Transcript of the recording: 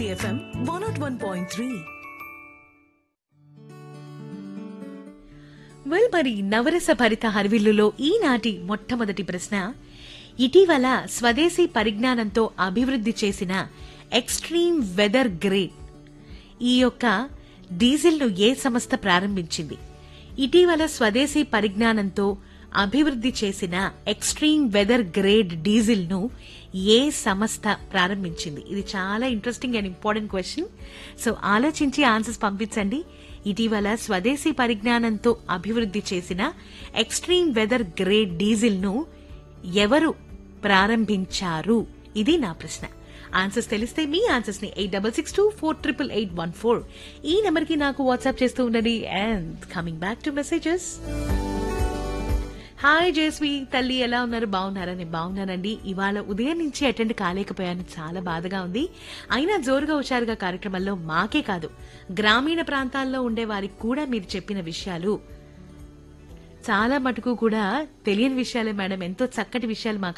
Hiti FM 101.3. Well మరి నవరస భరిత హరివిల్లులో ఈనాటి మొట్టమొదటి ప్రశ్న ఇటీవల స్వదేశీ పరిజ్ఞానంతో అభివృద్ధి చేసిన ఎక్స్ట్రీమ్ వెదర్ గ్రేడ్ ఈ యొక్క డీజిల్ను ఏ సంస్థ ప్రారంభించింది ఇటీవల స్వదేశీ పరిజ్ఞానంతో అభివృద్ధి చేసిన ఎక్స్ట్రీమ్ వెదర్ గ్రేడ్ డీజిల్ ను ఏ సంస్థ ప్రారంభించింది ఇది చాలా interesting and important question so ఆలోచించి ఆన్సర్స్ పంపించండి ఇటీవల స్వదేశీ పరిజ్ఞానంతో అభివృద్ధి చేసిన ఎక్స్ట్రీమ్ వెదర్ గ్రేడ్ డీజిల్ ను ఎవరు ప్రారంభించారు ఇది నా ప్రశ్న ఆన్సర్స్ తెలిస్తే మీ ఆన్సర్స్ ని eight double six two four triple eight one four ఈ నెంబర్ కి నాకు వాట్సాప్ చేస్తూ ఉండండి and coming back to messages hi Jeswi తల్లి ఎలా ఉన్నారు బాగున్నారని బాగున్నానండి ఇవాళ ఉదయం నుంచి అటెండ్ కాలేకపోయాను చాలా బాధగా ఉంది అయినా జోరుగా హుషారుగా కార్యక్రమంలో మాకే కాదు గ్రామీణ ప్రాంతాల్లో ఉండే వారికి కూడా మీరు చెప్పిన విషయాలు చాలా మటుకు కూడా తెలియని విషయాలే మేడం ఎంతో చక్కటి విషయాలు మాకు